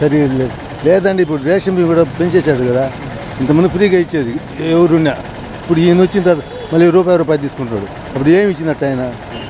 శరీరం లేదు లేదండి ఇప్పుడు రేషన్ బియ్యం కూడా పెంచేశాడు కదా ఇంతకుముందు ఫ్రీగా ఇచ్చేది ఎవరున్నా ఇప్పుడు ఈయన వచ్చిన తర్వాత మళ్ళీ రూపాయి రూపాయి తీసుకుంటాడు అప్పుడు ఏమి ఇచ్చినట్టు ఆయన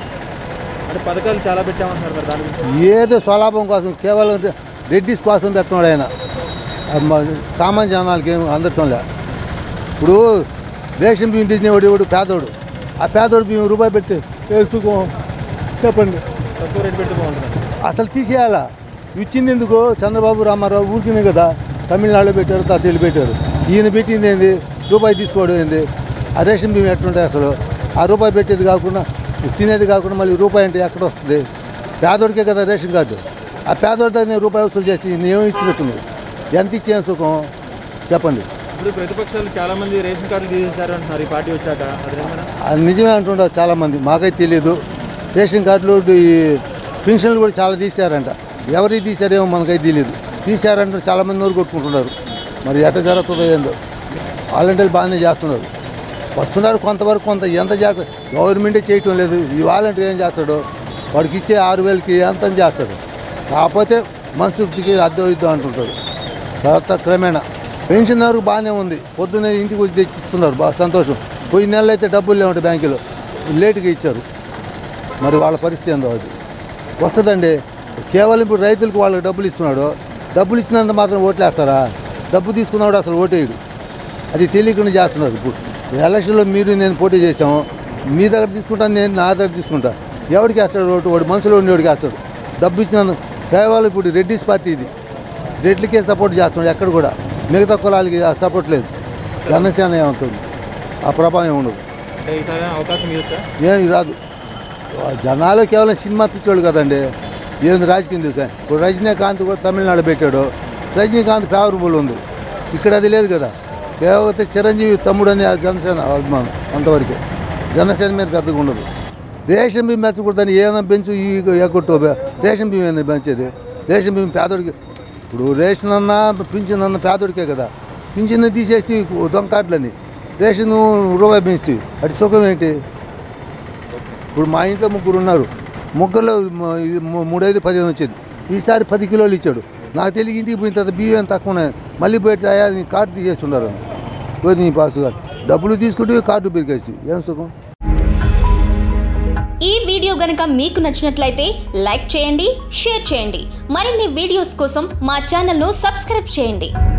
అంటే పథకాలు చాలా పెట్టామంటున్నారు మరి దాని గురించి ఏదో స్వలాభం కోసం కేవలం రెడ్డిస్ కోసం పెట్టినాడు ఆయన అది మా సామాన్య జనాలకి ఏం అందటంలే ఇప్పుడు రేషన్ బియ్యం తీసినవాడు ఎవడు పేదోడు ఆ పేదోడు బియ్యం రూపాయి పెడితే వేసుకో చెప్పండి తక్కువ రేటు పెట్టి బాగుంటుంది అసలు తీసేయాలా ఇచ్చింది ఎందుకు చంద్రబాబు రామారావు ఊరికింది కదా తమిళనాడులో పెట్టారు తాతీళ్ళు పెట్టారు ఈయన పెట్టింది ఏంది రూపాయి తీసుకోవడం ఏంది ఆ రేషన్ బియ్యం ఎట్లుంటాయి అసలు ఆ రూపాయి పెట్టేది కాకుండా తినేది కాకుండా మళ్ళీ రూపాయి అంటే ఎక్కడ వస్తుంది పేదోడికే కదా రేషన్ కార్డు ఆ పేదోడి దగ్గర రూపాయి వసూలు చేసి ఈయన ఏమి ఇచ్చినట్టుంది ఎంత ఇచ్చే సుఖం చెప్పండి ఇప్పుడు ప్రతిపక్షాలు చాలా మంది రేషన్ కార్డులు తీసేశారు అంటున్నారు ఈ పార్టీ వచ్చాక అది నిజమేనా అది నిజమే అంటుంటారు చాలామంది మాకైతే తెలియదు రేషన్ కార్డులు ఈ పెన్షన్లు కూడా చాలా తీశారంట ఎవరికి తీశారేమో మనకైతే తెలియదు తీశారంటే చాలామంది నోరు కొట్టుకుంటున్నారు మరి ఎట్ట జరుగుతుందో ఏందో వాలంటీర్లు బాగానే చేస్తున్నారు వస్తున్నారు కొంతవరకు కొంత ఎంత చేస్తారు గవర్నమెంటే చేయటం లేదు ఈ వాలంటీర్ ఏం చేస్తాడు వాడికి ఇచ్చే ఆరు వేలకి ఎంత అని చేస్తాడు కాకపోతే మనసుకి అద్దె ఇద్దాం అంటుంటాడు తర్వాత క్రమేణా పెన్షన్ వరకు బాగానే ఉంది పొద్దున్నే ఇంటికి వచ్చి తెచ్చిస్తున్నారు బాగా సంతోషం పోయిన నెలలో అయితే డబ్బులు లేవంటే బ్యాంకులో లేటుగా ఇచ్చారు మరి వాళ్ళ పరిస్థితి ఏందో అది వస్తుందండి కేవలం ఇప్పుడు రైతులకు వాళ్ళకి డబ్బులు ఇస్తున్నాడు డబ్బులు ఇచ్చినంత మాత్రం ఓట్లేస్తారా డబ్బు తీసుకున్నవాడు అసలు ఓటేయడు అది తెలియకుండా చేస్తున్నారు ఇప్పుడు ఎలక్షన్లో మీరు నేను పోటీ చేసాము మీ దగ్గర తీసుకుంటాను నేను నా దగ్గర తీసుకుంటా ఎవరికి వేస్తాడు ఓటు వాడు మనసులో ఉండేవాడికి వేస్తాడు డబ్బు ఇచ్చినందుకు కేవలం ఇప్పుడు రెడ్డిస్ పార్టీ ఇది రెడ్లకే సపోర్ట్ చేస్తున్నాడు ఎక్కడ కూడా మిగతా కులాలకి ఆ సపోర్ట్ లేదు జనసేన ఏమవుతుంది ఆ ప్రభావం ఏమి ఉండదు అంటే ఈసారి అవకాశం ఇవ్వచ్చా ఏం రాదు జనాలు కేవలం సినిమా పిచ్చోళ్ళు కదండి ఏంది రాజకీయం తెలుసా ఇప్పుడు రజనీకాంత్ కూడా తమిళనాడు పెట్టాడు రజనీకాంత్ ఫేవరబుల్ ఉంది ఇక్కడ అది లేదు కదా కేవలం చిరంజీవి తమ్ముడు అని ఆ జనసేన అభిమానం అంతవరకే జనసేన మీద పెద్దగా ఉండదు రేషన్ బియ్యం మెచ్చకూడదని ఏమైనా పెంచు ఈ ఎగ్గొట్టు రేషన్ బియ్యం ఏంది పెంచేది రేషన్ బియ్యం పేదోడికి ఇప్పుడు రేషన్ అన్నా పింఛన్ అన్న పేదోడికే కదా పింఛన్ తీసేసి దొంగ కార్డులని రేషన్ రూపాయి పెంచుతాయి అటు సుఖం ఏంటి ఇప్పుడు మా ఇంట్లో ముగ్గురు ఉన్నారు ముగ్గురులో మ- ఇది ము- మూడైదు పదిహేను వచ్చేది ఈసారి పది కిలోలు ఇచ్చాడు నాకు తెలియ ఇంటికి పోయిన తర్వాత బియ్యం ఎంత తక్కువ ఉన్నాయి మళ్ళీ పోయి అయ్యా నీ కార్డు తీసేసి ఉన్నారు పోయి నీ పాస్ కార్డు డబ్బులు తీసుకుంటే కార్డు పెరిగేసి ఏం సుఖం ఈ వీడియో గనుక మీకు నచ్చినట్లయితే లైక్ చేయండి షేర్ చేయండి మరిన్ని వీడియోస్ కోసం మా ఛానల్ను సబ్స్క్రైబ్ చేయండి